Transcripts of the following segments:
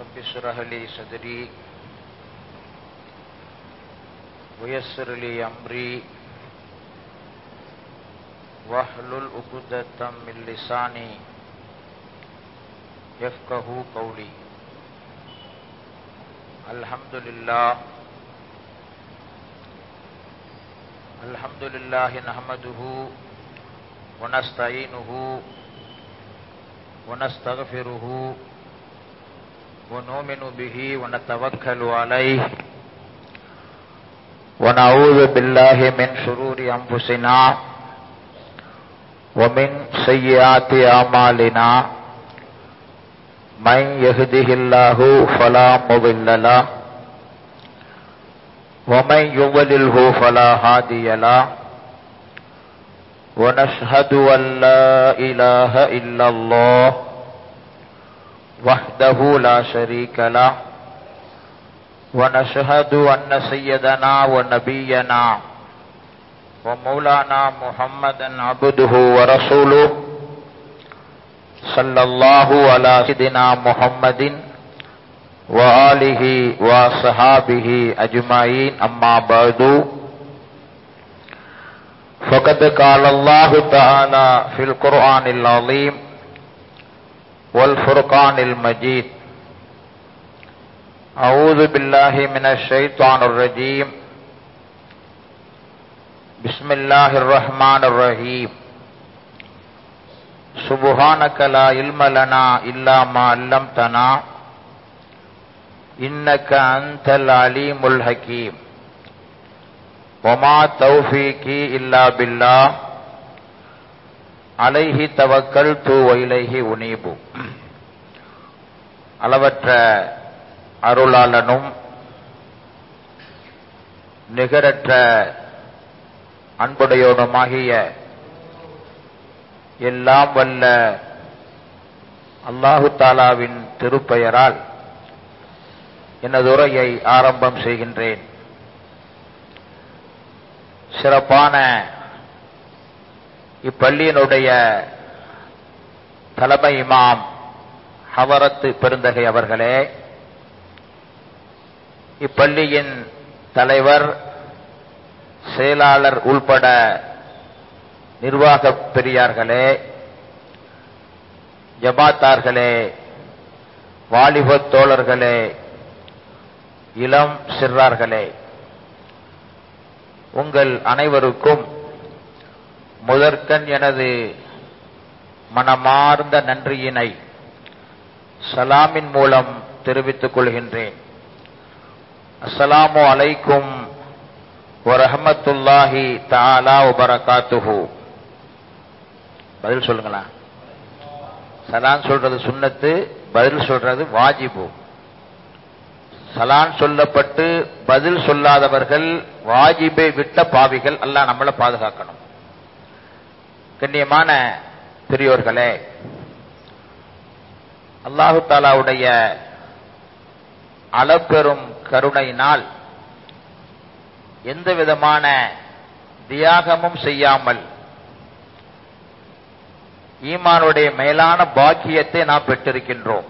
رب اشرح لي صدري ويسر لي أمري واحلل عقدة من لساني يفقه قولي الحمد لله الحمد لله نحمده ونستعينه ونستغفره ونؤمن به ونتوكل عليه ونعوذ بالله من شرور أنفسنا ومن سيئات أعمالنا من يهده الله فلا مضل له ومن يضلله فلا هادي له ونشهد أن لا إله إلا الله وحده لا شريك له ونشهد أن سيدنا ونبينا ومولانا محمدا عبده ورسوله صلى الله على سيدنا محمد وآله وصحابه أجمعين أما بعد فقد قال الله تعالى في القرآن العظيم والفرقان المجيد أعوذ بالله من الشيطان الرجيم بسم الله الرحمن الرحيم سبحانك لا علم لنا إلا ما علمتنا إنك أنت العليم الحكيم وما توفيقي إلا بالله عليه توكلت وإليه أنيب அளவற்ற அருளாளனும் நிகரற்ற அன்புடையோனுமாகிய எல்லாம் வல்ல அல்லாஹு தாலாவின் திருப்பெயரால் எனது உரையை ஆரம்பம் செய்கின்றேன் சிறப்பான இப்பள்ளியினுடைய தலைமை இமாம் ஹவரத்து பெருந்தகை அவர்களே இப்பள்ளியின் தலைவர் செயலாளர் உள்பட நிர்வாக பெரியார்களே ஜமாத்தார்களே வாலிப தோழர்களே இளம் சிறார்களே உங்கள் அனைவருக்கும் முதற்கண் எனது மனமார்ந்த நன்றியினை சலாமின் மூலம் தெரிவித்துக் கொள்கின்றேன் அஸ்ஸலாமு அலைக்கும் வரஹமத்துல்லாஹி தாலா வபரகாத்துஹு பதில் சொல்லுங்களா சலான் சொல்றது சுண்ணத்து பதில் சொல்றது வாஜிபு சலான் சொல்லப்பட்டு பதில் சொல்லாதவர்கள் வாஜிபை விட்ட பாவிகள் அல்லாஹ் நம்மளை பாதுகாக்கணும் கண்ணியமான பெரியோர்களே அல்லாஹு தாலாவுடைய அளப்பெரும் கருணையினால் எந்த விதமான தியாகமும் செய்யாமல் ஈமானுடைய மேலான பாக்கியத்தை நாம் பெற்றிருக்கின்றோம்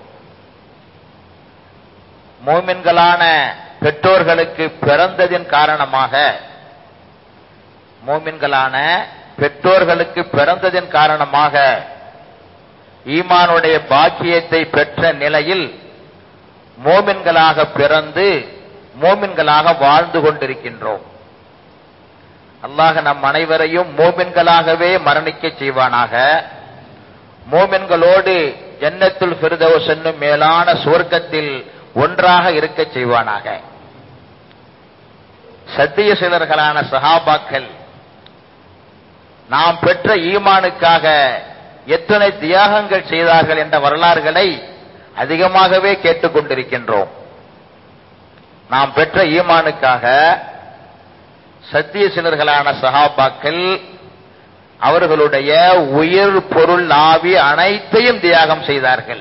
மோமின்களான பெற்றோர்களுக்கு பிறந்ததின் காரணமாக மோமின்களான பெற்றோர்களுக்கு பிறந்ததின் காரணமாக ஈமானுடைய பாக்கியத்தை பெற்ற நிலையில் மோமின்களாக பிறந்து மோமின்களாக வாழ்ந்து கொண்டிருக்கின்றோம் அல்லாஹ் நம் அனைவரையும் மோமின்களாகவே மரணிக்க செய்வானாக மோமின்களோடு ஜன்னத்துல் ஃபிர்தௌஸ் என்னும் மேலான சுவர்க்கத்தில் ஒன்றாக இருக்க செய்வானாக சத்திய சிலர்களான சஹாபாக்கள் நாம் பெற்ற ஈமானுக்காக எத்தனை தியாகங்கள் செய்தார்கள் என்ற வரலாறுகளை அதிகமாகவே கேட்டுக்கொண்டிருக்கின்றோம் நாம் பெற்ற ஈமானுக்காக சத்திய சிலர்களான சஹாபாக்கள் அவர்களுடைய உயிர் பொருள் ஆவி அனைத்தையும் தியாகம் செய்தார்கள்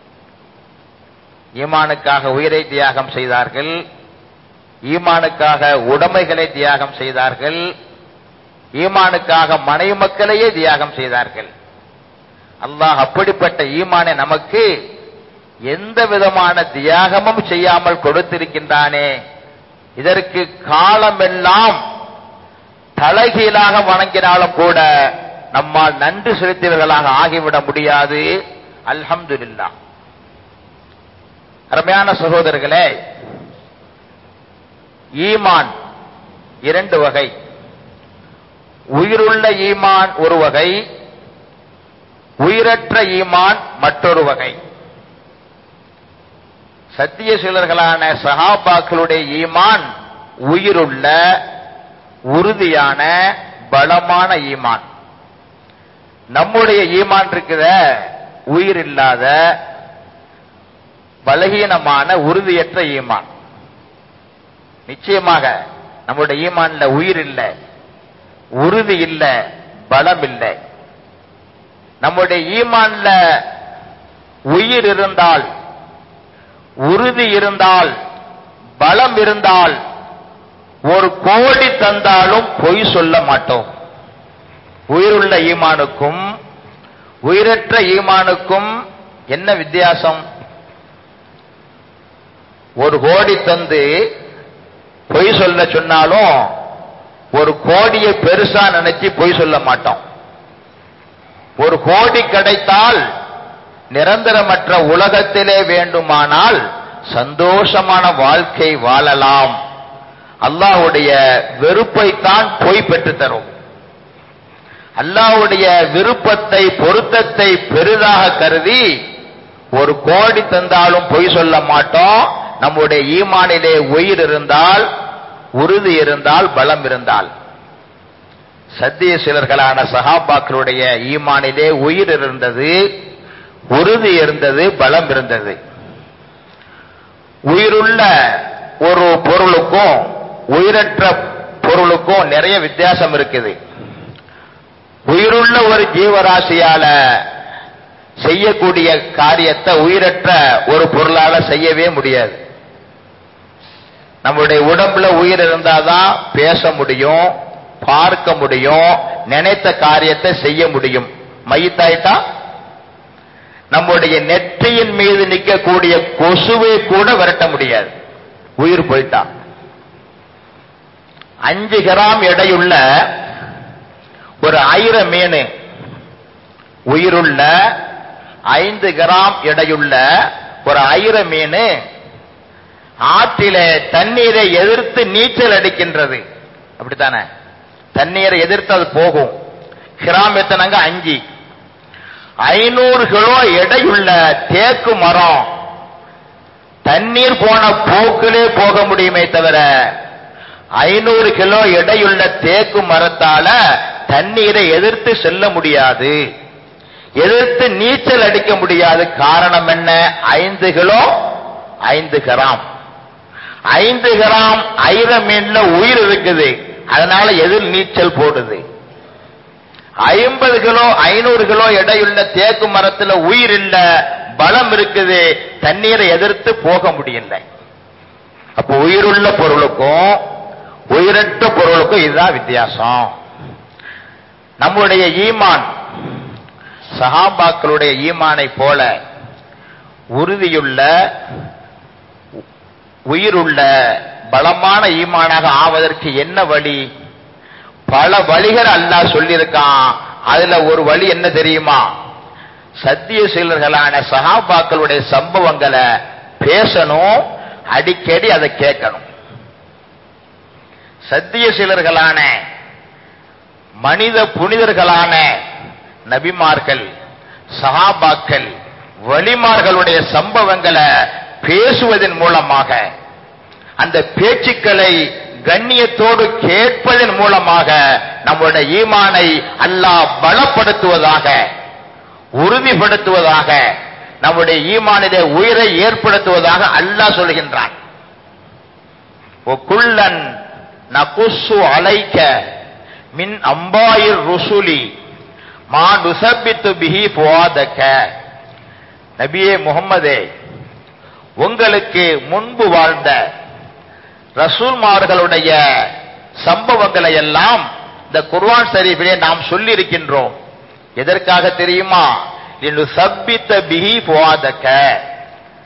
ஈமானுக்காக உயிரை தியாகம் செய்தார்கள் ஈமானுக்காக உடைமைகளை தியாகம் செய்தார்கள் ஈமானுக்காக மனைவி மக்களையே தியாகம் செய்தார்கள் அல்லாஹ் அப்படிப்பட்ட ஈமானை நமக்கு எந்த விதமான தியாகமும் செய்யாமல் கொடுத்திருக்கின்றானே இதற்கு காலமெல்லாம் தலைகீழாக வணங்கினாலும் கூட நம்மால் நன்றி செலுத்தியவர்களாக ஆகிவிட முடியாது அல்ஹம்துலில்லாஹ் அருமையான சகோதரர்களே ஈமான் இரண்டு வகை உயிருள்ள ஈமான் ஒரு வகை உயிரற்ற ஈமான் மற்றொரு வகை சத்தியசீலர்களான சஹாபாக்களுடைய ஈமான் உயிருள்ள உறுதியான பலமான ஈமான் நம்முடைய ஈமான் இருக்குத உயிர் இல்லாத பலகீனமான உறுதியற்ற ஈமான் நிச்சயமாக நம்முடைய ஈமான்ல உயிர் இல்லை உறுதி இல்லை பலம் இல்லை நம்முடைய ஈமான்ல உயிர் இருந்தால் உறுதி இருந்தால் பலம் இருந்தால் ஒரு கோடி தந்தாலும் பொய் சொல்ல மாட்டோம் உயிருள்ள ஈமானுக்கும் உயிரற்ற ஈமானுக்கும் என்ன வித்தியாசம் ஒரு கோடி தந்து பொய் சொல்ல சொன்னாலும் ஒரு கோடியை பெருசா நினைச்சு பொய் சொல்ல மாட்டோம் ஒரு கோடி கிடைத்தால் நிரந்தரமற்ற உலகத்திலே வேண்டுமானால் சந்தோஷமான வாழ்க்கை வாழலாம் அல்லாஹ்வுடைய வெறுப்பைத்தான் பொய் பெற்று தரும் அல்லாஹ்வுடைய விருப்பத்தை பொருத்தத்தை பெரிதாக கருதி ஒரு கோடி தந்தாலும் பொய் சொல்ல மாட்டோம் நம்முடைய ஈமானிலே உயிர் இருந்தால் உறுதி இருந்தால் பலம் இருந்தால் சத்திய சிலர்களான சகாபாக்களுடைய ஈமானிலே உயிர் இருந்தது உறுதி இருந்தது பலம் இருந்தது உயிருள்ள ஒரு பொருளுக்கும் உயிரற்ற பொருளுக்கும் நிறைய வித்தியாசம் இருக்குது உயிருள்ள ஒரு ஜீவராசியால செய்யக்கூடிய காரியத்தை உயிரற்ற ஒரு பொருளால செய்யவே முடியாது நம்முடைய உடம்புல உயிர் இருந்தாதான் பேச முடியும் பார்க்க முடியும் நினைத்த காரியத்தை செய்ய முடியும் மையத்தாயிட்டா நம்முடைய நெற்றியின் மீது நிற்கக்கூடிய கொசுவை கூட விரட்ட முடியாது உயிர் போயிட்டா அஞ்சு கிராம் எடையுள்ள ஒரு ஆயிர மீன் உயிருள்ள ஐந்து கிராம் எடையுள்ள ஒரு ஆயிர மீன் ஆற்றிலே தண்ணீரை எதிர்த்து நீச்சல் அடிக்கின்றது அப்படித்தானே தண்ணீரை எதிர்த்து அது போகும் கிராம் எத்தனைங்க அஞ்சு ஐநூறு கிலோ எடையுள்ள தேக்கு மரம் தண்ணீர் போன போக்கிலே போக முடியுமே தவிர ஐநூறு கிலோ எடையுள்ள தேக்கு மரத்தால தண்ணீரை எதிர்த்து செல்ல முடியாது எதிர்த்து நீச்சல் அடிக்க முடியாது காரணம் என்ன ஐந்து கிலோ ஐந்து கிராம் ஐந்து கிராம் ஐர மீன்ல உயிர் இருக்குது அதனால எதிர் நீச்சல் போடுது ஐம்பது கிலோ ஐநூறு கிலோ எடையுள்ள தேக்கு மரத்துல உயிர் இல்ல பலம் இருக்குது தண்ணீரை எதிர்த்து போக முடியல அப்போ உயிருள்ள பொருளுக்கும் உயிரற்ற பொருளுக்கும் இதுதான் வித்தியாசம் நம்முடைய ஈமான் சஹாபாக்களுடைய ஈமானை போல உறுதியுள்ள உயிருள்ள பலமான ஈமானாக ஆவதற்கு என்ன வழி பல வழிகள் அல்லாஹ் சொல்லியிருக்கான் அதுல ஒரு வழி என்ன தெரியுமா சத்திய சீலர்களான சஹாபாக்களுடைய சம்பவங்களை பேசணும் அடிக்கடி அதை கேட்கணும் சத்திய சீலர்களான மனித புனிதர்களான நபிமார்கள் சஹாபாக்கள் வலிமார்களுடைய சம்பவங்களை பேசுவதன் மூலமாக அந்த பேச்சுக்களை கண்ணியத்தோடு கேட்பதன் மூலமாக நம்முடைய ஈமானை அல்லாஹ் பலப்படுத்துவதாக உறுதிப்படுத்துவதாக நம்முடைய ஈமானிலே உயிரை ஏற்படுத்துவதாக அல்லாஹ் சொல்கின்றான் குள்ளன் நகுசு அலைக்க மின் அம்பாயிர் ருசுலி மா நுசப்பித்து பிஹி புவாதக்க நபியே முகம்மதே உங்களுக்கு முன்பு வாழ்ந்த ரசூல்மார்களுடைய சம்பவங்களை எல்லாம் இந்த குர்ஆன் ஷரீஃபிலே நாம் சொல்லி இருக்கின்றோம் எதற்காக தெரியுமா இன்று சப்பித்த பிஹி புவாதக்க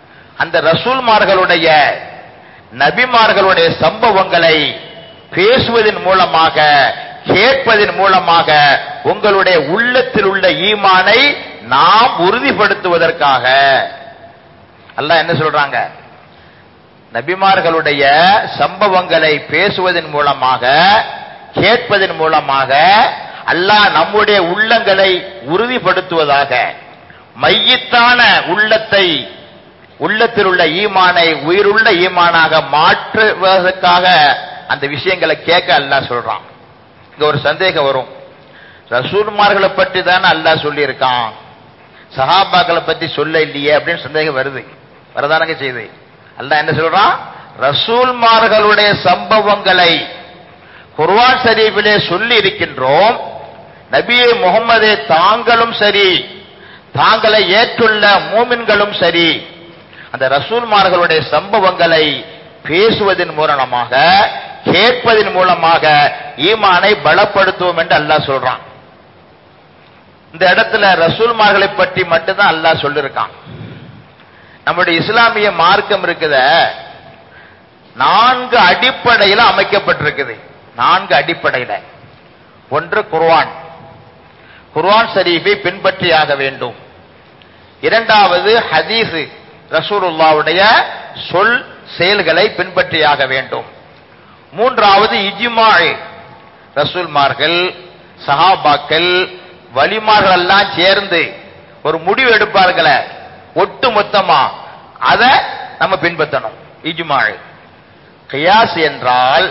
அந்த ரசூல்மார்களுடைய நபிமார்களுடைய சம்பவங்களை பேசுவதன் மூலமாக கேட்பதன் மூலமாக உங்களுடைய உள்ளத்தில் உள்ள ஈமானை நாம் உறுதிப்படுத்துவதற்காக அல்லாஹ் என்ன சொல்றாங்க நபிமார்களுடைய சம்பவங்களை பேசுவதன் மூலமாக கேட்பதன் மூலமாக அல்லாஹ் நம்முடைய உள்ளங்களை உறுதிப்படுத்துவதாக மையத்தான உள்ளத்தை உள்ளத்தில் உள்ள ஈமானை உயிருள்ள ஈமானாக மாற்றுவதற்காக அந்த விஷயங்களை கேட்க அல்லாஹ் சொல்றான் இங்க ஒரு சந்தேகம் வரும் ரசூல்மார்களை பற்றி தானே அல்லாஹ் சொல்லியிருக்கான் சஹாபாக்களை பத்தி சொல்ல இல்லையே அப்படின்னு சந்தேகம் வருது வரதானங்க செய்து அல்லாஹ் என்ன சொல்றான் ரசூல்மார்களுடைய சம்பவங்களை குர்ஆன் ஷரீஃபிலே சொல்லி இருக்கின்றோம் நபியே முகமதே தாங்களும் சரி தாங்களை ஏற்றுள்ள மூமின்களும் சரி அந்த ரசூல்மார்களுடைய சம்பவங்களை பேசுவதன் மூலமாக கேட்பதன் மூலமாக ஈமானை பலப்படுத்துவோம் என்று அல்லாஹ் சொல்றான் இந்த இடத்துல ரசூல்மார்களை பற்றி மட்டும்தான் அல்லாஹ் சொல்லிருக்கான் நம்முடைய இஸ்லாமிய மார்க்கம் இருக்குத நான்கு அடிப்படையில் அமைக்கப்பட்டிருக்குது நான்கு அடிப்படையில ஒன்று குர்ஆன் குர்ஆன் ஷரீஃபை பின்பற்றியாக வேண்டும் இரண்டாவது ஹதீஸ் ரசூலுல்லாவுடைய சொல் செயல்களை பின்பற்றியாக வேண்டும் மூன்றாவது இஜ்மாய் ரசூல்மார்கள் சஹாபாக்கள் வலிமார்கள் எல்லாம் சேர்ந்து ஒரு முடிவு எடுப்பார்களே ஒட்டு மொத்தமா அத நம்ம பின்பற்றணும் இஜ்மாய் கியாஸ் என்றால்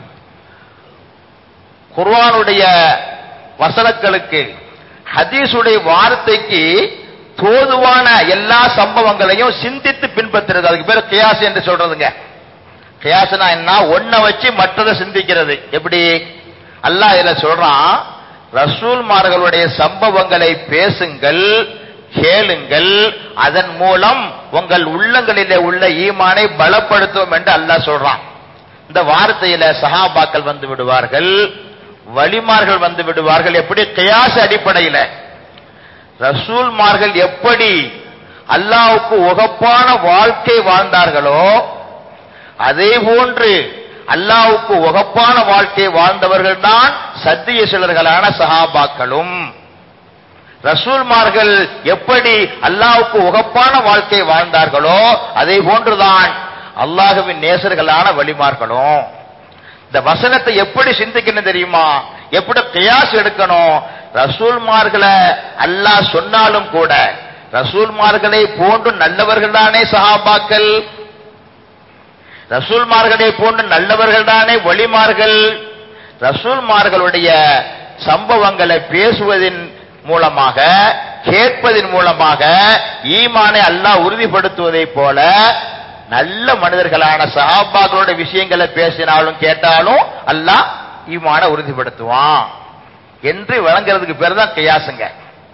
குர்ஆனுடைய வசனங்களுக்கு ஹதீஸுடைய வார்த்தைக்கு தோதுவான எல்லா சம்பவங்களையும் சிந்தித்து பின்பற்றுறது அதுக்கு பேர் கியாஸ் என்று சொல்றதுங்க கியாஸ்னா என்ன ஒன்ன வச்சு மற்றதை சிந்திக்கிறது எப்படி அல்லாஹ் இதுல சொல்றான் ரசூல்மார்களுடைய சம்பவங்களை பேசுங்கள் கேளுங்கள் அதன் மூலம் உங்கள் உள்ளங்களிலே உள்ள ஈமானை பலப்படுத்துவோம் என்று அல்லாஹ் சொல்றான் இந்த வார்த்தையில சஹாபாக்கள் வந்து விடுவார்கள் வலிமார்கள் வந்து விடுவார்கள் எப்படி கியாஸ் அடிப்படையில ரசூல்மார்கள் எப்படி அல்லாவுக்கு உகப்பான வாழ்க்கை வாழ்ந்தார்களோ அதே போன்று அல்லாவுக்கு உகப்பான வாழ்க்கை வாழ்ந்தவர்கள் தான் சத்திய சிலர்களான சஹாபாக்களும் ரசூல்மார்கள் எப்படி அல்லாவுக்கு உகப்பான வாழ்க்கை வாழ்ந்தார்களோ அதே போன்றுதான் அல்லாஹுவின் நேசர்களான வழிமார்களும் இந்த வசனத்தை எப்படி சிந்திக்கணும் தெரியுமா எப்படி கியாஸ் எடுக்கணும் ரசூல்மார்களை அல்லாஹ் சொன்னாலும் கூட ரசூல்மார்களை போன்று நல்லவர்கள் தானே சஹாபாக்கள் ரசூல்மார்களை போன்று நல்லவர்கள் தானே வழிமார்கள் ரசூல்மார்களுடைய சம்பவங்களை பேசுவதின் மூலமாக கேட்பதன் மூலமாக ஈமானை அல்லாஹ் உறுதிப்படுத்துவதைப் போல நல்ல மனிதர்களான சஹாபாக்களுடைய விஷயங்களை பேசினாலும் கேட்டாலும் அல்லாஹ் ஈமான உறுதிப்படுத்துவான் என்று வழங்குறதுக்கு பேர் தான் கையாசுங்க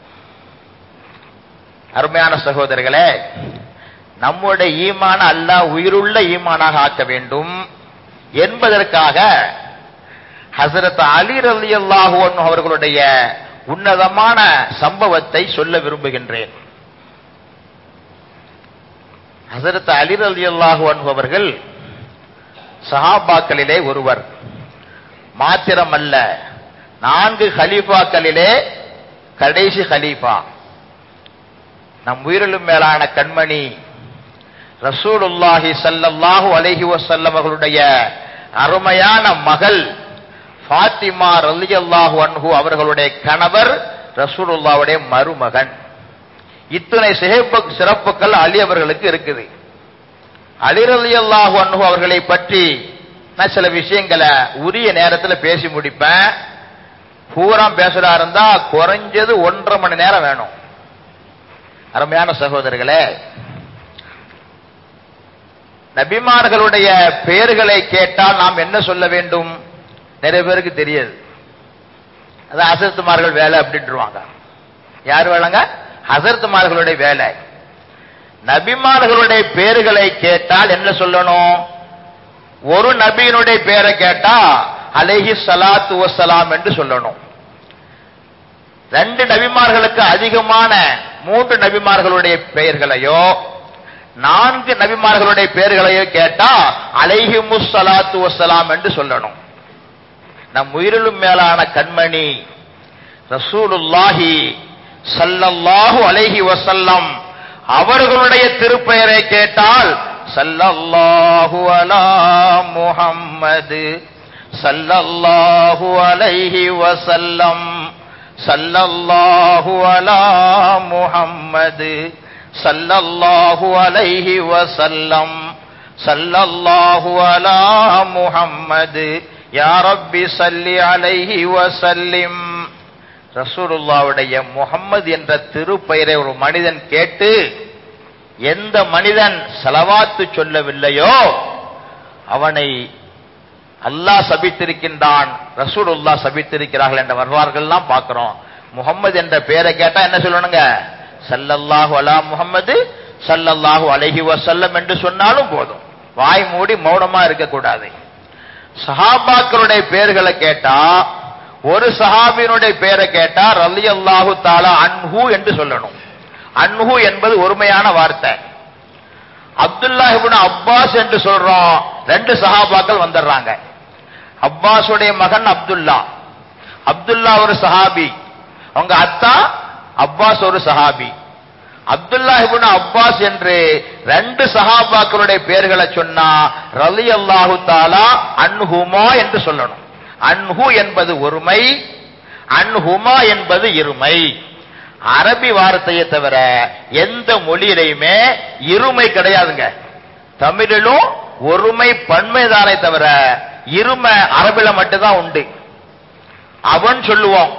அருமையான சகோதரர்களே நம்முடைய ஈமான அல்லாஹ் உயிருள்ள ஈமானாக ஆக்க வேண்டும் என்பதற்காக ஹசரத் அலி ரலி அவர்களுடைய உன்னதமான சம்பவத்தை சொல்ல விரும்புகின்றேன் ஹசரத் அலி ரலி அவர்கள் சஹாபாக்களிலே ஒருவர் மாத்திரமல்ல நான்கு ஹலீஃபாக்களிலே கடைசி ஹலீஃபா நம் உயிரிலும் மேலான கண்மணி ரசூலுல்லாஹி ஸல்லல்லாஹு அலைஹி வஸல்லம் அவர்களுடைய அருமையான மகள் ஃபாத்திமா ரலியல்லாஹு அன்ஹு அவர்களுடைய கணவர் ரசூலுல்லாவுடைய மருமகன் இத்தனை சிறப்பு சிறப்புகள் அலி அவர்களுக்கு இருக்குது அலி ரலியல்லாஹு அன்ஹு அவர்களை பற்றி நான் சில விஷயங்களை உரிய நேரத்தில் பேசி முடிப்பேன் பூரா பேசுறா இருந்தா குறைஞ்சது ஒன்றரை மணி நேரம் வேணும் அருமையான சகோதரர்களே நபிமார்களுடைய பெயர்களை கேட்டால் நாம் என்ன சொல்ல வேண்டும் நிறைய பேருக்கு தெரியாது அது அசர்த்துமார்கள் வேலை அப்படின்ட்டுருவாங்க யார் வேலைங்க அசர்த்துமார்களுடைய வேலை நபிமார்களுடைய பெயர்களை கேட்டால் என்ன சொல்லணும் ஒரு நபியினுடைய பெயரை கேட்டா அலைஹி சலாத்து வசலாம் என்று சொல்லணும் ரெண்டு நபிமார்களுக்கு அதிகமான மூன்று நபிமார்களுடைய பெயர்களையோ நான்கு நபிமார்களுடைய பெயர்களையும் கேட்டா அலைஹிமுஸ் ஸலாத்து வஸ்ஸலாம் என்று சொல்லணும் நம் உயிரிலும் மேலான கண்மணி ரசூலுல்லாஹி ஸல்லல்லாஹு அலைஹி வஸல்லம் அவர்களுடைய திருப்பெயரை கேட்டால் ஸல்லல்லாஹு அலா முஹம்மது ஸல்லல்லாஹு அலைஹி வஸல்லம் ஸல்லல்லாஹு அலா முஹம்மது ஸல்லல்லாஹு அலைஹி வஸல்லம் ஸல்லல்லாஹு அலா முஹம்மது யா ரப்பி ஸல்லி அலைஹி வஸல்லிம் ரசூலுல்லாவுடைய முகம்மது என்ற திருப்பெயரை ஒரு மனிதன் கேட்டு எந்த மனிதன் செலவாத்து சொல்லவில்லையோ அவனை அல்லாஹ் சபித்திருக்கின்றான் ரசூலுல்லா சபித்திருக்கிறார்கள் என்ற வரலாறுகள்லாம் பார்க்கிறோம் முகம்மது என்ற பெயரை கேட்டா என்ன சொல்லணுங்க சல்லல்லாஹு அலா முகம்மது சல்லல்லாஹு அலைஹி வஸல்லம் என்று சொன்னாலும் போதும் வாய் மூடி மௌனமா இருக்கக்கூடாது சஹாபாக்களுடைய பெயர்களை கேட்டா ஒரு சஹாபியினுடைய பெயரை கேட்டா ரலி அல்லாஹு தாலா அன்ஹு என்று சொல்லணும் அன்ஹு என்பது ஒருமையான வார்த்தை அப்துல்லா இப்னு அப்பாஸ் என்று சொல்றோம் ரெண்டு சஹாபாக்கள் வந்துடுறாங்க அப்பாஸுடைய மகன் அப்துல்லா அப்துல்லா ஒரு சஹாபி அவங்க அத்தா அப்பாஸ் ஒரு சஹாபி அப்துல்லா இப்னு அப்பாஸ் என்று ரெண்டு சஹாபாக்களுடைய பெயர்களை சொன்னா ரலி அல்லாஹு தாலா அன்ஹுமா என்று சொல்லணும் அன்ஹு என்பது ஒருமை அன்ஹுமா என்பது இருமை அரபி வார்த்தையை தவிர எந்த மொழியிலையுமே இருமை கிடையாதுங்க தமிழிலும் ஒருமை பன்மைதானே தவிர இருமை அரபில மட்டும்தான் உண்டு அவன் சொல்லுவோம்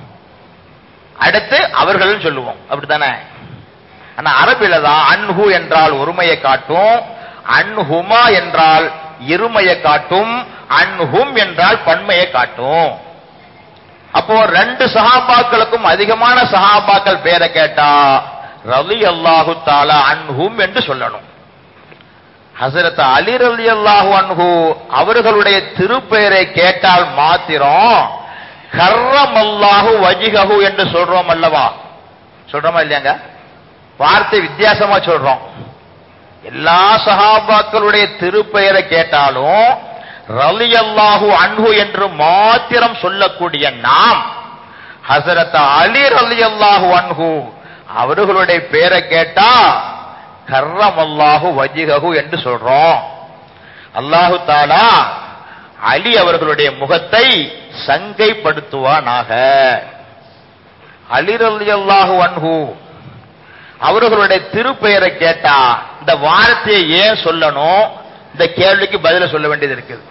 அடுத்து அவர்கள் சொல்லுவோம் அப்படித்தானே ஆனா அரபில தான் அன்ஹு என்றால் ஒருமையை காட்டும் அன்ஹுமா என்றால் இருமையை காட்டும் அன்ஹும் என்றால் பன்மையை காட்டும் அப்போ ரெண்டு சஹாபாக்களுக்கும் அதிகமான சஹாபாக்கள் பேரை கேட்டா ரலி அல்லாஹு தாலா அன்ஹும் என்று சொல்லணும் ஹசரத் அலி ரலி அல்லாஹு அன்ஹு அவர்களுடைய திருப்பெயரை கேட்டால் மாத்திரம் கர்ரம் அல்லாஹு வஜிகஹு என்று சொல்றோம் அல்லவா சொல்றோமா இல்லையாங்க வார்த்தை வித்தியாசமா சொல்றோம் எல்லா சஹாபாக்களுடைய திருப்பெயரை கேட்டாலும் ரலி அல்லாஹு அன்ஹு என்று மாத்திரம் சொல்லக்கூடிய நாம் ஹசரத் அலி ரலி அல்லாஹு அன்ஹு அவர்களுடைய பேரை கேட்டா கர்ரம் அல்லாஹு வஜிகஹு என்று சொல்றோம் அல்லாஹு தாலா அலி அவர்களுடைய முகத்தை சங்கைப்படுத்துவானாக அலி ரலி அல்லாஹு அன்ஹு அவர்களுடைய திருப்பெயரை கேட்டா இந்த வார்த்தையை ஏன் சொல்லணும் இந்த கேள்விக்கு பதில சொல்ல வேண்டியது இருக்குது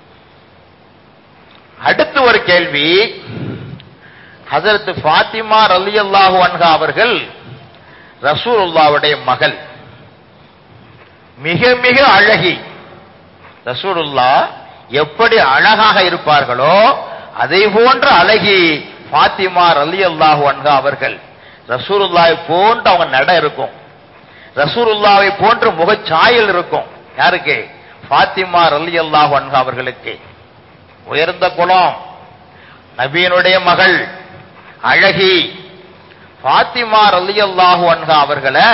அடுத்து ஒரு கேள்வி ஹசரத் ஃபாத்திமா ரலி அல்லாஹு அன்ஹா அவர்கள் ரசூலுல்லாவுடைய மகள் மிக மிக அழகி ரசூலுல்லா எப்படி அழகாக இருப்பார்களோ அதை போன்ற அழகி ஃபாத்திமா ரலி அல்லாஹு அன்ஹா அவர்கள் ரசூலுல்லாவை போன்ற அவங்க நட இருக்கும் ரசூலுல்லாவை போன்ற முகச்சாயல் இருக்கும் யாருக்கு ஃபாத்திமா ரலி அல்லாஹு அன்ஹா அவர்களுக்கு உயர்ந்த குலம் நபீனுடைய மகள் அழகி ஃபாத்திமா ரலி அல்லாஹு அன்ஹா அவர்களை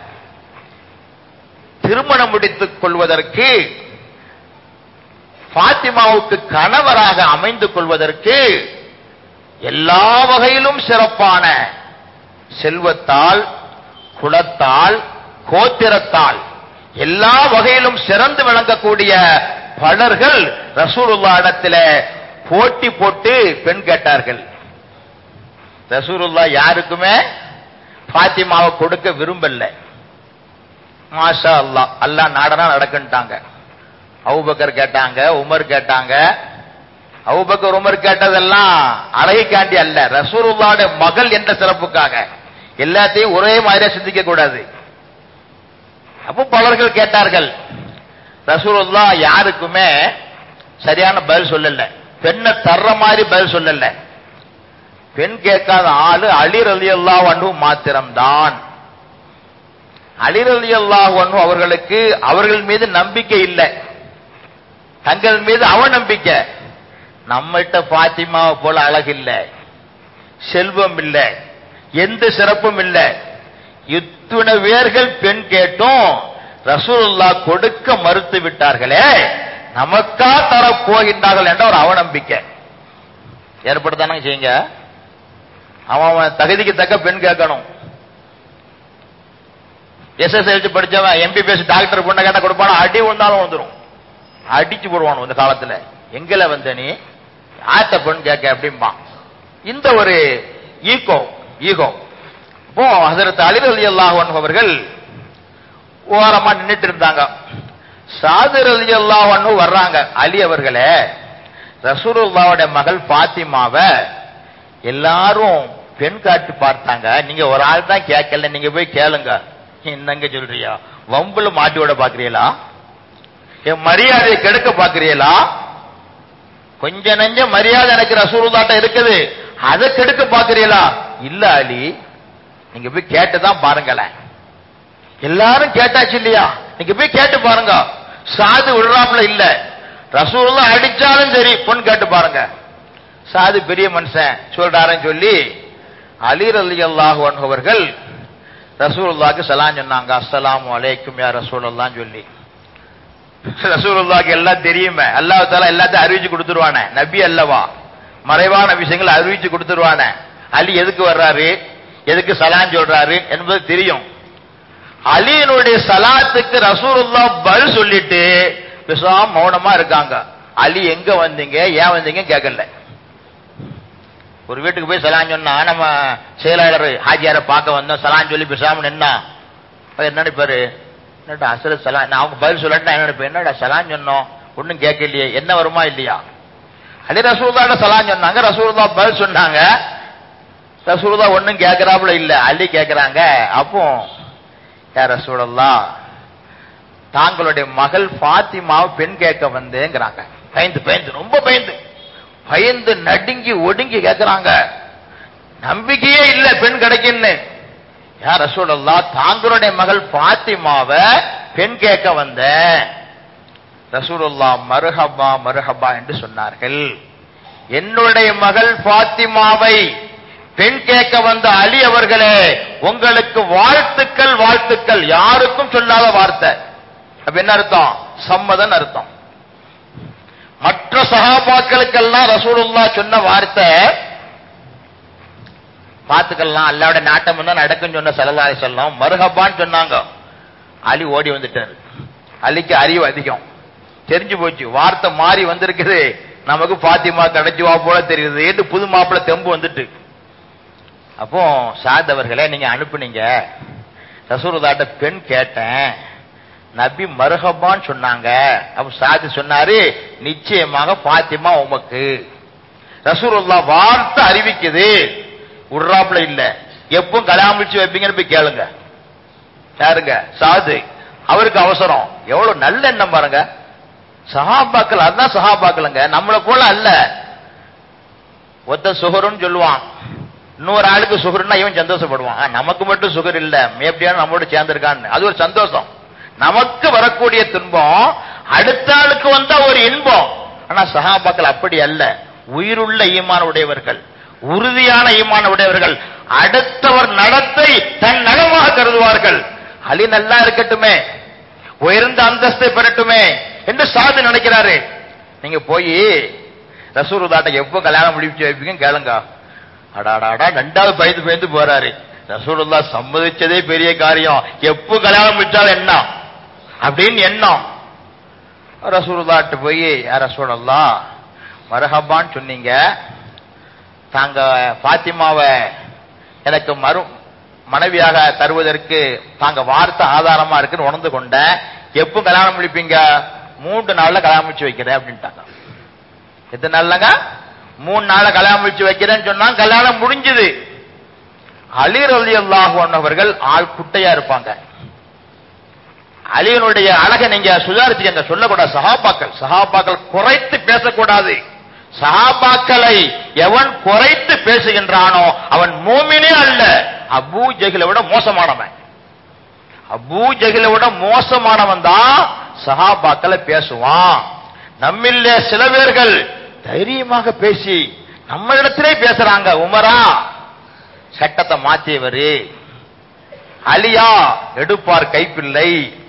திருமணம் முடித்துக் கொள்வதற்கு ஃபாத்திமாவுக்கு கணவராக அமைந்து கொள்வதற்கு எல்லா வகையிலும் சிறப்பான செல்வத்தால் குலத்தால் கோத்திரத்தால் எல்லா வகையிலும் சிறந்து விளங்கக்கூடிய பலர்கள் ரசூலுல்லா இடத்துல போட்டி போட்டு பெண் கேட்டார்கள் ரசூலுல்லா யாருக்குமே பாத்திமாவை கொடுக்க விரும்பல மாஷா அல்லா அல்லா நாடனா நடக்குன்ட்டாங்க அவுபக்கர் கேட்டாங்க உமர் கேட்டாங்க அவுபக்கர் உமர் கேட்டதெல்லாம் அழகைக்காண்டி அல்ல ரசூலுல்லாவுடைய மகள் என்ற சிறப்புக்காக எல்லாத்தையும் ஒரே மாதிரியா சிந்திக்க கூடாது அப்போ பலர்கள் கேட்டார்கள் ரசூலுல்லா யாருக்குமே சரியான பதில் சொல்லல பெண்ணை தர்ற மாதிரி பதில் சொல்லல பெண் கேட்காத ஆளு அலிர் அலி அல்லாஹ் அன்பு மாத்திரம்தான் அலிர் அலி அல்லாஹ் அன்பு அவர்களுக்கு அவர்கள் மீது நம்பிக்கை இல்லை தங்கள் மீது அவநம்பிக்கை நம்மகிட்ட பாத்திமாவை போல அழகு இல்லை செல்வம் இல்லை எந்த சிறப்பும் இல்லை இத்துணை பேர்கள் பெண் கேட்டும் ரசூலுல்லா கொடுக்க மறுத்து விட்டார்களே நமக்கா தர போகின்றார்கள் என்ற ஒரு அவநம்பிக்கை ஏற்படுத்தானங்க செய்யுங்க அவன் அவன் தகுதிக்கு தக்க பெண் கேட்கணும் எஸ்எஸ்எல்சி படிச்சவன் எம்பிபிஎஸ் டாக்டர் பொண்ணை கேட்டா கொடுப்பானா அடி விழுந்தாலும் வந்துரும் அடிச்சு போடுவானு இந்த காலத்துல எங்கல வந்த நீ ஆத்த பெண் கேட்க அப்படிம்பா இந்த ஒரு ஈகோ ஈகோ இப்போ ஹசரத் அலி அலி அல்லாஹ் அவர்கள் ஓரமா நின்னுட்டு இருந்தாங்க சாதிர் அலி அல்லாஹ் வர்றாங்க அலி அவர்களே ரசூலுல்லாவோட மகள் பாத்திமாவை எல்லாரும் பெண் காட்டி பார்த்தாங்க நீங்க ஒரு ஆள் தான் கேட்கல நீங்க போய் கேளுங்க என்னங்க சொல்றியா வம்புல மாட்டி விட பாக்குறீங்களா என் மரியாதையை கெடுக்க பாக்குறீங்களா கொஞ்ச நெஞ்ச மரியாதை எனக்கு ரசூலுல்லாட்ட இருக்குது அதை கெடுக்க பாக்குறீங்களா இல்ல அலி நீங்க போய் கேட்டுதான் பாருங்களேன் எல்லாரும் கேட்டாச்சு இல்லையா நீங்க போய் கேட்டு பாருங்க சாது விடுறாப்புல இல்ல ரசூலுல்லா அடிச்சாலும் சரி பொண்ணு கேட்டு பாருங்க சாது பெரிய மனுஷன் சொல்றாருன்னு சொல்லி அலீர் அலி அல்லாஹு அவர்கள் ரசூலுல்லாக்கு சலாம் சொன்னாங்க அஸ்ஸலாமு அலைக்கும் யா ரசூலுல்லான்னு சொல்லி ரசூலுல்லாக்கு எல்லாம் தெரியுமே அல்லாஹ் தாலா எல்லாத்தையும் அறிவிச்சு கொடுத்துருவானே நபி அல்லவா மறைவான விஷயங்களை அறிவிச்சு கொடுத்துருவானே அலி எதுக்கு வர்றாரு எதுக்கு சலான் சொல்றாரு என்பது தெரியும் அலியினுடைய சலாத்துக்கு ரசூலுல்லா பதில் சொல்லிட்டு பேசாம மௌனமா இருக்காங்க அலி எங்க வந்தீங்க ஏன் வந்தீங்க கேட்கல ஒரு வீட்டுக்கு போய் சலான் சொன்னா நம்ம செயலாளர் ஹாஜியார பார்க்க வந்தோம் சலான் சொல்லி பேசாம நின்னா அவர் என்ன நினைப்பாரு என்னடா அசல சலான் நான் அவங்க பதில் சொல்லட்டா என்ன நினைப்பேன் என்னடா சலான் சொன்னோம் ஒன்னும் கேட்கலையே என்ன வருமா இல்லையா அலி ரசூலுல்லாட சலான் சொன்னாங்க ரசூலுல்லா பதில் சொன்னாங்க ரசூலுல்லா ஒன்னும் கேட்கறாப்புல இல்ல அலி கேட்கறாங்க அப்போ யார் ரசூலல்லா தாங்களுடைய மகள் ஃபாத்திமாவை பெண் கேட்க வந்தேங்கிறாங்க பயந்து பயந்து ரொம்ப பயந்து பயந்து நடுங்கி ஒடுங்கி கேட்கறாங்க நம்பிக்கையே இல்ல பெண் கிடைக்குன்னு யார் ரசூலல்லா தாங்களுடைய மகள் ஃபாத்திமாவை பெண் கேட்க வந்த ரசூலுல்லா மருஹபா மருஹபா என்று சொன்னார்கள் என்னுடைய மகள் ஃபாத்திமாவை பெண் கேட்க வந்த அலி அவர்களே உங்களுக்கு வாழ்த்துக்கள் வாழ்த்துக்கள் யாருக்கும் சொல்லாத வார்த்தை அப்ப என்ன அர்த்தம் சம்மதன் அர்த்தம் மற்ற சகாபாக்களுக்கெல்லாம் ரசூலுல்லா சொன்ன வார்த்தை பார்த்துக்கலாம் அல்லாவோட நாட்டம் தான் நடக்கும் சொன்ன சலதாரி சொல்லம் மருகப்பான்னு சொன்னாங்க அலி ஓடி வந்துட்டாரு அலிக்கு அறிவு அதிகம் தெரிஞ்சு போச்சு வார்த்தை மாறி வந்திருக்குது நமக்கு பாத்திமா கிடைச்சுவா போல தெரியுது என்று புது மாப்பிள்ள தெம்பு வந்துட்டு அப்போ சாத் அவர்களே நீங்க அனுப்புனீங்க ரசூலுல்லாட்ட பெண் கேட்டேன் நபி மருகபான்னு சொன்னாங்க அப்ப சாதி சொன்னாரு நிச்சயமாக பாத்திமா உமக்கு ரசூலுல்லா வார்த்தை அறிவிக்குது உட்ராப்புல இல்ல எப்பவும் கலாமிச்சு வைப்பீங்கன்னு போய் கேளுங்க யாருங்க சாது அவருக்கு அவசரம் எவ்வளவு நல்ல எண்ணம் பாருங்க சஹாபாக்கள் அதுதான் சஹாபாக்களுங்க நம்மளை போல அல்ல ஒத்த சுகருன்னு சொல்லுவான் இன்னொரு ஆளுக்கு சுகர்னா இவன் சந்தோஷப்படுவான் ஆ, நமக்கு மட்டும் சுகர் இல்ல எப்படியான நம்மளோட சேர்ந்திருக்கான்னு அது ஒரு சந்தோஷம் நமக்கு வரக்கூடிய துன்பம் அடுத்த ஆளுக்கு வந்தா ஒரு இன்பம் ஆனா சஹாபாக்கள் அப்படி அல்ல உயிருள்ள ஈமான உடையவர்கள் உறுதியான ஈமான உடையவர்கள் அடுத்தவர் நடத்தை தன் நலமாக கருதுவார்கள் அலி நல்லா இருக்கட்டுமே உயர்ந்த அந்தஸ்தை பெறட்டுமே என்று சாது நினைக்கிறாரு நீங்க போய் ரசூருதாட்ட எப்போ கல்யாணம் முடிச்சு வைப்பீங்க கேளுங்க அடாடாடா ரெண்டாவது பயந்து பயந்து போறாரு ரசூலுல்லா சம்மதிச்சதே பெரிய காரியம் எப்போ கல்யாணம் முடிச்சாலும் என்ன அப்படின்னு எண்ணம் ரசூலுல்லாட்டு போய் யார் ரசூலுல்லா மரஹபான்னு சொன்னீங்க தாங்க பாத்திமாவை எனக்கு மறு மனைவியாக தருவதற்கு தாங்க வார்த்தை ஆதாரமா இருக்குன்னு உணர்ந்து கொண்டேன் எப்போ கல்யாணம் முடிப்பீங்க மூன்று நாள்ல கல்யாணம் முடிச்சு வைக்கிறேன் அப்படின்ட்டாங்க எத்தனை நாள்லங்க மூணு நாள்ல கல்யாணம் முடிச்சு வைக்கிறேன்னு சொன்னா கல்யாணம் முடிஞ்சது அலீர் அலி அவர்கள் ஆள் குட்டையா இருப்பாங்க அலியனுடைய அழகை நீங்க சுதாரிச்சுக்கங்க சொல்லக்கூடாது சஹாபாக்கள் சஹாபாக்கள் குறைத்து பேசக்கூடாது சஹாபாக்களை எவன் குறைத்து பேசுகின்றானோ அவன் மூமினே அல்ல அபூ ஜஹிலை விட மோசமானவன் அபூ ஜஹிலை விட மோசமானவன் தான் சஹாபாக்களை பேசுவான் நம்மிலே சில பேர்கள் தைரியமாக பேசி நம்ம இடத்திலே பேசுறாங்க உமரா சட்டத்தை மாத்தியவரு அலியா எடுப்பார் கைப்பிள்ளை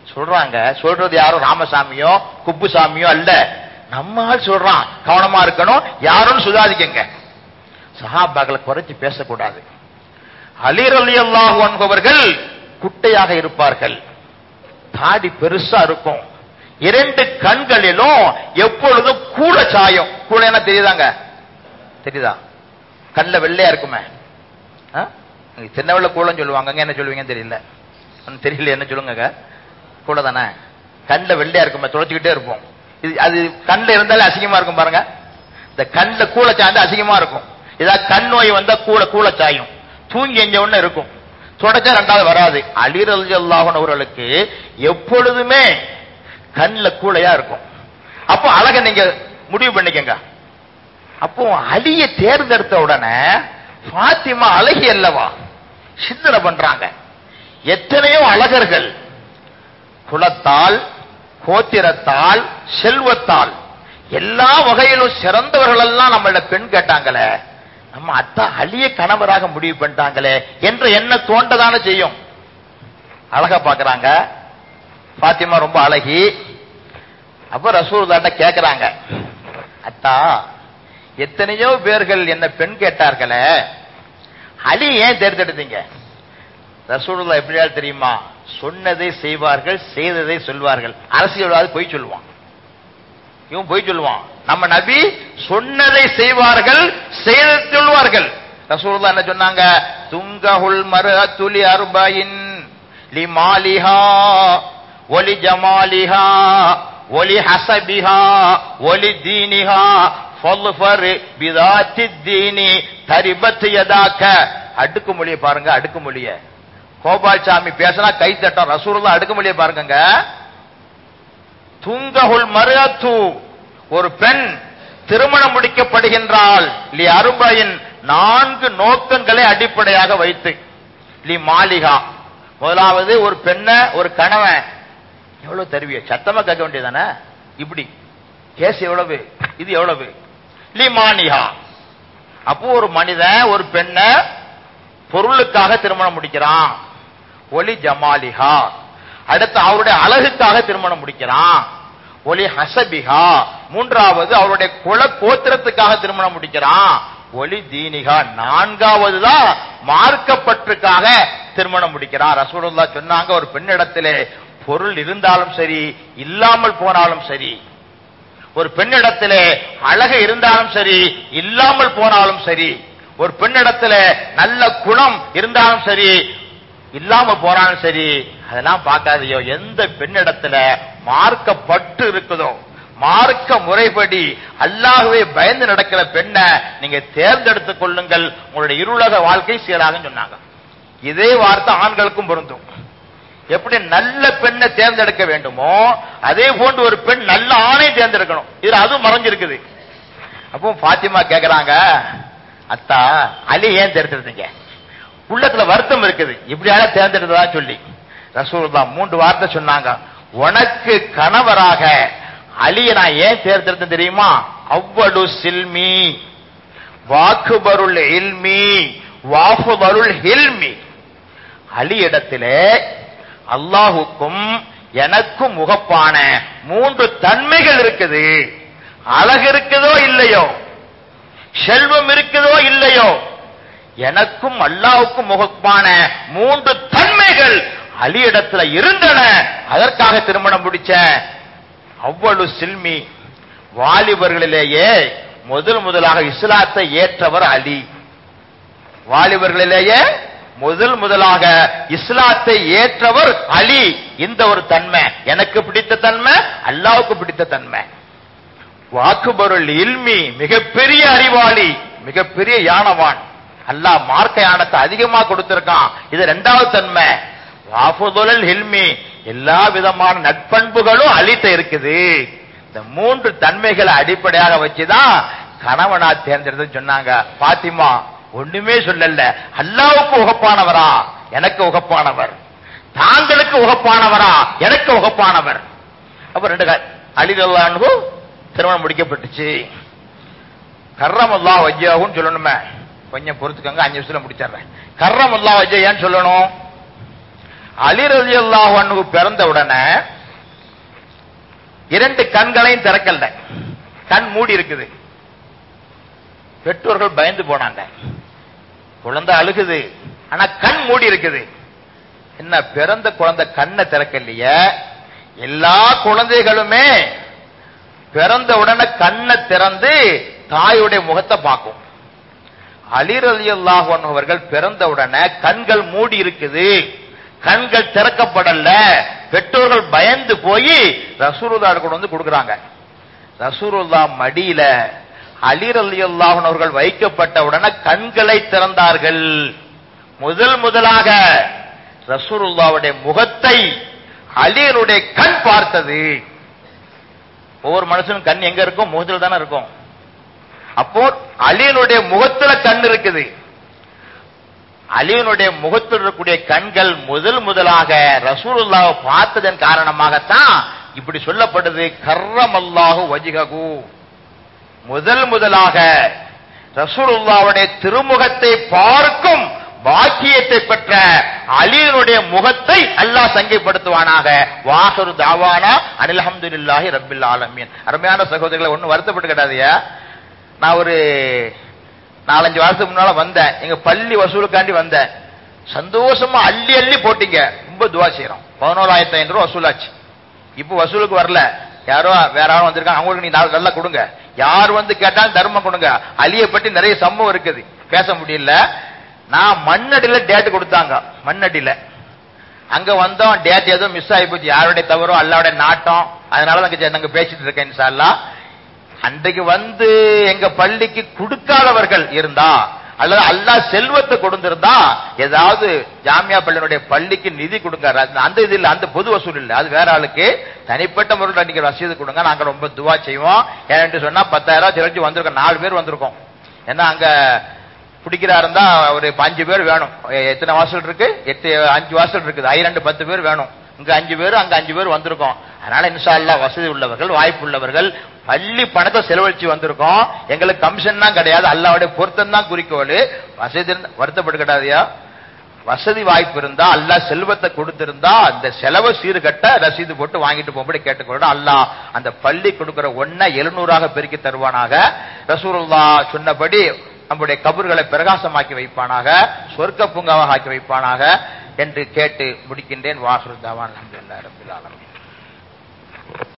சொல்றாங்க சொல்றது யாரும் ராமசாமியோ குப்புசாமியோ அல்ல நம்ம ஆள் சொல்றான் கவனமா இருக்கணும் யாரும் சுதாரிக்கங்க சஹாபாக்களை குறைச்சு பேசக்கூடாது அலீர் அலி அல்லாஹு என்பவர்கள் குட்டையாக இருப்பார்கள் தாடி பெருசா இருக்கும் இரண்டு கண்களிலும் எப்பொழுதும் கூல சாயம் கூல என்ன தெரியுதாங்க தெரியுதா கண்ணுல வெள்ளையா இருக்குமே ஆ? இங்க சின்ன வெள்ள கூலன்னு சொல்லுவாங்க அங்க என்ன சொல்லுவீங்கன்னு தெரியல ஒண்ணும் தெரியல என்ன சொல்லுங்க கூட தானே கண்ணுல வெள்ளையா இருக்குமே துடைச்சுக்கிட்டே இருப்போம் இது அது கண்ணுல இருந்தாலே அசிங்கமா இருக்கும் பாருங்க இந்த கண்ணுல கூல சாய்ந்து அசிங்கமா இருக்கும் ஏதாவது கண் நோய் வந்தா கூல கூல சாயும் தூங்கி எஞ்ச உடனே இருக்கும் தொடச்சா ரெண்டாவது வராது அலிரல் அல்லாஹன் அவர்களுக்கு எப்பொழுதுமே கண்ணுல கூலையா இருக்கும் அப்போ அழக நீங்க முடிவு பண்ணிக்கங்க அப்போ அலிய தேர்ந்தெடுத்த உடனே பாத்திமா அழகி அல்லவா சிந்தனை பண்றாங்க எத்தனையோ அழகர்கள் குலத்தால் கோத்திரத்தால் செல்வத்தால் எல்லா வகையிலும் சிறந்தவர்கள் எல்லாம் நம்மள பெண் கேட்டாங்களே நம்ம அத்தா அழிய கணவராக முடிவு பண்ணிட்டாங்களே என்ற எண்ணம் தோண்டதானே செய்யும் அழகா பாக்குறாங்க பாத்திமா ரொம்ப அழகி அப்ப ரசூலுல்லாட்ட கேக்குறாங்க அத்தா எத்தனையோ பேர்கள் என்ன பெண் கேட்டார்களே அலி ஏன் தேர்ந்தெடுத்தீங்க ரசூலுல்லா எப்படியா தெரியுமா சொன்னதை செய்வார்கள் செய்ததை சொல்வார்கள் அரசியல்வாதி பொய் சொல்லுவான் இவன் பொய் சொல்லுவான் நம்ம நபி சொன்னதை செய்வார்கள் செய்ததை சொல்வார்கள் ரசூலுல்லா என்ன சொன்னாங்க துங்கஹுல் மரத்துலி அர்பயின் லிமாலிஹா ஒலி ஜமாலிஹா ஒலி ஹசபிஹா ஒலி தீனிஹா ஃபல்ஃபர் பிதாத்தி தீனி தரிபத் யதாக்க அடுக்குமொழியை பாருங்க அடுக்குமொழியை கோபால்சாமி பேசினா கை தட்டம் ரசூலுல்லா அடுக்குமொழியை பாருங்க துங்கஹுல் மருஅத்து ஒரு பெண் திருமணம் முடிக்கப்படுகின்றால் லி அருபையின் நான்கு நோக்கங்களை அடிப்படையாக வைத்து லி மாளிகா முதலாவது ஒரு பெண்ணை ஒரு கணவன் எவ்வளவு தருவிய சத்தமா கேட்க வேண்டியதானே இப்படி கேஸ் எவ்வளவு இது எவ்வளவு லி மானிகா அப்போ ஒரு மனிதன் ஒரு பெண்ணை பொருளுக்காக திருமணம் முடிக்கிறான் ஒலி ஜமாலிஹா அடுத்து அவருடைய அழகுக்காக திருமணம் முடிக்கிறான் ஒலி ஹசபிஹா மூன்றாவது அவருடைய குல கோத்திரத்துக்காக திருமணம் முடிக்கிறான் ஒலி தீனிகா நான்காவது தான் மார்க்கப்பற்றுக்காக திருமணம் முடிக்கிறான் ரசூலுல்லா சொன்னாங்க ஒரு பெண்ணிடத்திலே பொருள் இருந்தாலும் சரி இல்லாமல் போனாலும் சரி ஒரு பெண்ணிடத்திலே அழகு இருந்தாலும் சரி இல்லாமல் போனாலும் சரி ஒரு பெண்ணிடத்துல நல்ல குணம் இருந்தாலும் சரி இல்லாம போனாலும் சரி அதெல்லாம் பார்க்காதையோ எந்த பெண்ணிடத்துல மார்க்கப்பட்டு இருக்குதோ மார்க்க முறைப்படி அல்லாஹ்வே பயந்து நடக்கிற பெண்ணை நீங்க தேர்ந்தெடுத்துக் கொள்ளுங்கள் உங்களுடைய இருளக வாழ்க்கை சீராகும் சொன்னாங்க இதே வார்த்தை ஆண்களுக்கும் பொருந்தும் எப்படி நல்ல பெண்ணை தேர்ந்தெடுக்க வேண்டுமோ அதே போன்று ஒரு பெண் நல்ல ஆணை தேர்ந்தெடுக்கணும் இதுல அதுவும் மறைஞ்சிருக்குது அப்போ பாத்திமா கேக்குறாங்க அத்தா அலி ஏன் தேர்ந்தெடுத்தீங்க உள்ளத்துல வருத்தம் இருக்குது இப்படியான தேர்ந்தெடுத்ததா சொல்லி ரசூலுல்லா மூன்று வார்த்தை சொன்னாங்க உனக்கு கணவராக அலியை நான் ஏன் தேர்ந்தெடுத்தேன் தெரியுமா அவ்வளு சில்மி வாக்குபருள் இல்மி வாஃபுபருள் ஹில்மி அலி இடத்திலே அல்லாஹுக்கும் எனக்கும் முகப்பான மூன்று தன்மைகள் இருக்குது அழகு இருக்குதோ இல்லையோ செல்வம் இருக்குதோ இல்லையோ எனக்கும் அல்லாவுக்கும் முகப்பான மூன்று தன்மைகள் அலி இடத்துல இருந்தன அதற்காக திருமணம் முடிச்ச அவ்வளவு சில்மி வாலிபர்களிலேயே முதல் முதலாக இஸ்லாத்தை ஏற்றவர் அலி வாலிபர்களிலேயே முதல் முதலாக இஸ்லாத்தை ஏற்றவர் அலி இந்த ஒரு தன்மை எனக்கு பிடித்த தன்மை அல்லாவுக்கு பிடித்த தன்மை வாக்குபொருள் இல்மி மிகப்பெரிய அறிவாளி மிகப்பெரிய யானவான் அல்லாஹ் மார்க்க யானத்தை அதிகமா கொடுத்திருக்கான் இது ரெண்டாவது தன்மை வாஃபுதுலல் ஹில்மி எல்லா விதமான நட்பண்புகளும் அழித்த இருக்குது இந்த மூன்று தன்மைகளை அடிப்படையாக வச்சுதான் கணவனா தேர்ந்தெடுத்து சொன்னாங்க பாத்திமா ஒண்ணுமே சொல்லல அல்லாவுக்கு உகப்பானவரா எனக்கு உகப்பானவர் தாங்களுக்கு உகப்பானவரா எனக்கு உகப்பானவர் அப்ப ரெண்டு அலிதல்லானு திருமணம் முடிக்கப்பட்டுச்சு கர்ரம் அல்லா வஜ்ஜாவும் சொல்லணுமே கொஞ்சம் பொறுத்துக்கோங்க அஞ்சு நிமிஷத்துல முடிச்சிடுறேன் கர்ரம் அல்லா வஜ்ஜா ஏன் சொல்லணும் அலி ரலியல்லாஹு அன்ஹு பிறந்த உடனே இரண்டு கண்களையும் திறக்கல கண் மூடி இருக்குது பெற்றோர்கள் பயந்து போனாங்க குழந்தை அழுகுது ஆனா கண் மூடி இருக்குது என்ன பிறந்த குழந்தை கண்ணை திறக்கலையே எல்லா குழந்தைகளுமே பிறந்த உடனே கண்ணை திறந்து தாயுடைய முகத்தை பார்க்கும் அலி ரலியல்லாஹு அன்ஹு அவர்கள் பிறந்த உடனே கண்கள் மூடி இருக்குது கண்கள் திறக்கப்படல பெற்றோர்கள் பயந்து போய் ரசூலுல்லா கொண்டு வந்து கொடுக்குறாங்க ரசூலுல்லா மடியில அலி ரலியல்லாஹு அன்ஹு அவர்கள் வைக்கப்பட்ட உடனே கண்களை திறந்தார்கள் முதல் முதலாக ரசூலுல்லாவுடைய முகத்தை அலியனுடைய கண் பார்த்தது ஒவ்வொரு மனுஷனும் கண் எங்க இருக்கும் முகத்தில் தானே இருக்கும் அப்போ அலியனுடைய முகத்துல கண் இருக்குது அலியனுடைய முகத்தில் இருக்கக்கூடிய கண்கள் முதல் முதலாக ரசூலுல்லாவை பார்த்ததன் காரணமாகத்தான் இப்படி சொல்லப்படுது கர்ரம் அல்லாஹு வஜிககு முதல் முதலாக ரசூலுல்லாவுடைய திருமுகத்தை பார்க்கும் பாக்கியத்தை பெற்ற அலியனுடைய முகத்தை அல்லாஹ் சங்கைப்படுத்துவானாக வாசரு தாவானா அனில் அஹமதுல்லாஹி ரப்பில் ஆலமீன் அருமையான சகோதரிகளை ஒன்னும் வருத்தப்பட்டு கிடையாதுயா நான் ஒரு நாலஞ்சு வருஷத்துக்கு முன்னால வந்தேன் எங்க பள்ளி வசூலுக்காண்டி வந்தேன் சந்தோஷமா அள்ளி அள்ளி போட்டீங்க ரொம்ப துவா செய்யறோம் பதினோராயிரத்தி ஐநூறு ரூபா வசூலாச்சு இப்ப வசூலுக்கு வரல யாரோ வேற ஆளும் வந்திருக்காங்க அவங்களுக்கு நீ நாலு நல்லா கொடுங்க யார் வந்து கேட்டாலும் தர்மம் கொடுங்க அலியை பற்றி நிறைய சம்பவம் இருக்குது பேச முடியல நான் மண்ணடியில டேட் கொடுத்தாங்க மண்ணடியில அங்க வந்தோம் டேட் ஏதோ மிஸ் ஆகி போச்சு யாருடைய தவறோ அல்லாவுடைய நாட்டம் அதனால நாங்க நாங்க பேசிட்டு இருக்கேன் இன்ஷா அல்லாஹ் அன்றைக்கு வந்து எங்க பள்ளிக்கு கொடுக்காதவர்கள் இருந்தா அல்லது அல்லாஹ் செல்வத்தை கொடுத்திருந்தா ஏதாவது ஜாமியா பள்ளியினுடைய பள்ளிக்கு நிதி கொடுங்க அது- அந்த இது இல்ல அந்த பொது வசூல் இல்ல அது வேற ஆளுக்கு தனிப்பட்ட முறையில் நீங்க ரசீது கொடுங்க நாங்க ரொம்ப துவா செய்வோம் ஏன்னு சொன்னா பத்தாயிரம் ரூபாய் திரட்டி வந்திருக்கோம் நாலு பேர் வந்திருக்கோம் ஏன்னா அங்க பிடிக்கிறா இருந்தா ஒரு அஞ்சு பேர் வேணும் எ- எத்தனை வாசல் இருக்கு எட்டு அஞ்சு வாசல் இருக்குது ஐ ரெண்டு பத்து பேர் வேணும் இங்க அஞ்சு பேர் அங்க அஞ்சு பேர் வந்திருக்கோம் அதனால இன்ஷா அல்லாஹ் வசதி உள்ளவர்கள் வாய்ப்பு உள்ளவர்கள் பள்ளி பணத்தை செலவழிச்சு வந்திருக்கோம் எங்களுக்கு கமிஷன் தான் கிடையாது அல்லாவுடைய பொருத்தம் தான் குறிக்கோள் வசதி இருந்தா- வருத்தப்பட்டுக்கிட்டாதியா வசதி வாய்ப்பு இருந்தா அல்லாஹ் செல்வத்தை கொடுத்திருந்தா அந்த செலவை சீர்கட்ட ரசீது போட்டு வாங்கிட்டு போகும்படி கேட்டுக்கொள்ள அல்லாஹ் அந்த பள்ளி கொடுக்கிற ஒன்ன எழுநூறாக பெருக்கி தருவானாக ரசூலுல்லா சொன்னபடி நம்முடைய கபர்களை பிரகாசமாக்கி வைப்பானாக சொர்க்க பூங்காவாக ஆக்கி வைப்பானாக என்று கேட்டு முடிக்கின்றேன் வாசுரு தவான் அல்ஹம்துலில்லாஹி ரப்பில் ஆலமீன்